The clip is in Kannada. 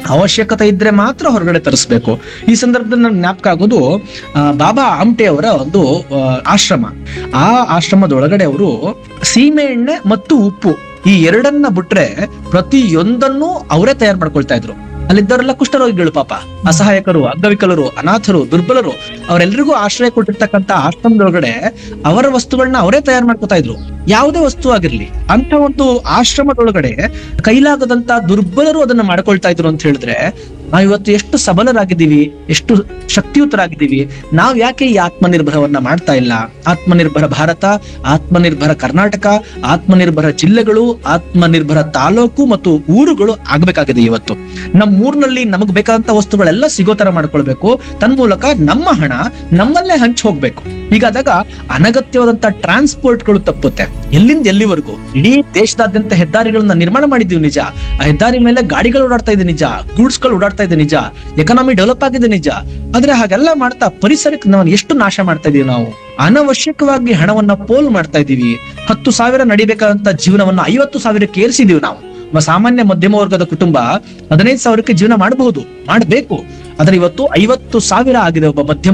ಅವಶ್ಯಕತೆ ಇದ್ರೆ ಮಾತ್ರ ಹೊರಗಡೆ ತರಿಸ್ಬೇಕು ಈ ಸಂದರ್ಭದಲ್ಲಿ ನನ್ಗೆ ಜ್ಞಾಪಕ ಆಗೋದು ಆ, ಬಾಬಾ ಆಮ್ಟೆ ಅವರ ಒಂದು ಆ, ಆಶ್ರಮ ಆ ಆಶ್ರಮದೊಳಗಡೆ ಅವರು ಸೀಮೆ ಎಣ್ಣೆ ಮತ್ತು ಉಪ್ಪು ಈ ಎರಡನ್ನ ಬಿಟ್ರೆ ಪ್ರತಿಯೊಂದನ್ನು ಅವರೇ ತಯಾರು ಮಾಡ್ಕೊಳ್ತಾ ಇದ್ರು ಅಲ್ಲಿದ್ದವರೆಲ್ಲ ಕುಷ್ಠರೋಗಿಗಳು ಪಾಪ ಅಸಹಾಯಕರು ಅಂಗವಿಕಲರು ಅನಾಥರು ದುರ್ಬಲರು ಅವರೆಲ್ಲರಿಗೂ ಆಶ್ರಯ ಕೊಟ್ಟಿರ್ತಕ್ಕಂಥ ಆಶ್ರಮದೊಳಗಡೆ ಅವರ ವಸ್ತುಗಳನ್ನ ಅವರೇ ತಯಾರು ಮಾಡ್ಕೊತಾ ಇದ್ರು ಯಾವುದೇ ವಸ್ತು ಆಗಿರ್ಲಿ ಅಂತ ಒಂದು ಆಶ್ರಮದೊಳಗಡೆ ಕೈಲಾಗದಂತ ದುರ್ಬಲರು ಅದನ್ನ ಮಾಡ್ಕೊಳ್ತಾ ಇದ್ರು ಅಂತ ಹೇಳಿದ್ರೆ ನಾವು ಇವತ್ತು ಎಷ್ಟು ಸಬಲರಾಗಿದ್ದೀವಿ ಎಷ್ಟು ಶಕ್ತಿಯುತರಾಗಿದ್ದೀವಿ ನಾವ್ ಯಾಕೆ ಈ ಆತ್ಮನಿರ್ಭರವನ್ನ ಮಾಡ್ತಾ ಇಲ್ಲ ಆತ್ಮನಿರ್ಭರ ಭಾರತ ಆತ್ಮನಿರ್ಭರ ಕರ್ನಾಟಕ ಆತ್ಮನಿರ್ಭರ ಜಿಲ್ಲೆಗಳು ಆತ್ಮನಿರ್ಭರ ತಾಲೂಕು ಮತ್ತು ಊರುಗಳು ಆಗ್ಬೇಕಾಗಿದೆ ಇವತ್ತು ನಮ್ಮ ಊರಿನಲ್ಲಿ ನಮಗ್ ಬೇಕಾದಂತ ವಸ್ತುಗಳೆಲ್ಲ ಸಿಗೋ ತರ ಮಾಡ್ಕೊಳ್ಬೇಕು ತನ್ಮೂಲಕ ನಮ್ಮ ಹಣ ನಮ್ಮಲ್ಲೇ ಹಂಚ್ ಹೋಗ್ಬೇಕು ಹೀಗಾದಾಗ ಅನಗತ್ಯವಾದಂತ ಟ್ರಾನ್ಸ್ಪೋರ್ಟ್ಗಳು ತಪ್ಪುತ್ತೆ ಎಲ್ಲಿಂದ ಎಲ್ಲಿವರೆಗೂ ಇಡೀ ದೇಶದಾದ್ಯಂತ ಹೆದ್ದಾರಿಗಳನ್ನ ನಿರ್ಮಾಣ ಮಾಡಿದೀವಿ ನಿಜ ಆ ಹೆದ್ದಾರಿ ಮೇಲೆ ಗಾಡಿಗಳು ಓಡಾಡ್ತಾ ಇದೆ ನಿಜ ಗೂಡ್ಸ್ ಗಳು ಓಡಾಡ್ತಾ ಇದೆ ನಿಜ ಎಕನಾಮಿ ಡೆವಲಪ್ ಆಗಿದೆ ನಿಜ ಆದ್ರೆ ಹಾಗೆಲ್ಲ ಮಾಡ್ತಾ ಪರಿಸರಕ್ಕೆ ನಾವು ಎಷ್ಟು ನಾಶ ಮಾಡ್ತಾ ಇದೀವಿ ನಾವು ಅನವಶ್ಯಕವಾಗಿ ಹಣವನ್ನ ಪೋಲ್ ಮಾಡ್ತಾ ಇದೀವಿ ಹತ್ತು ಸಾವಿರ ನಡಿಬೇಕಾದಂತ ಜೀವನವನ್ನ ಐವತ್ತು ಸಾವಿರಕ್ಕೆ ಏರಿಸಿದೀವಿ ನಾವು ಒಬ್ಬ ಸಾಮಾನ್ಯ ಮಧ್ಯಮ ವರ್ಗದ ಕುಟುಂಬ ಹದಿನೈದು ಸಾವಿರಕ್ಕೆ ಜೀವನ ಮಾಡಬಹುದು ಮಾಡಬೇಕು ಆದ್ರೆ ಇವತ್ತು ಐವತ್ತು ಸಾವಿರ ಆಗಿದೆ ಒಬ್ಬ ಮಧ್ಯಮ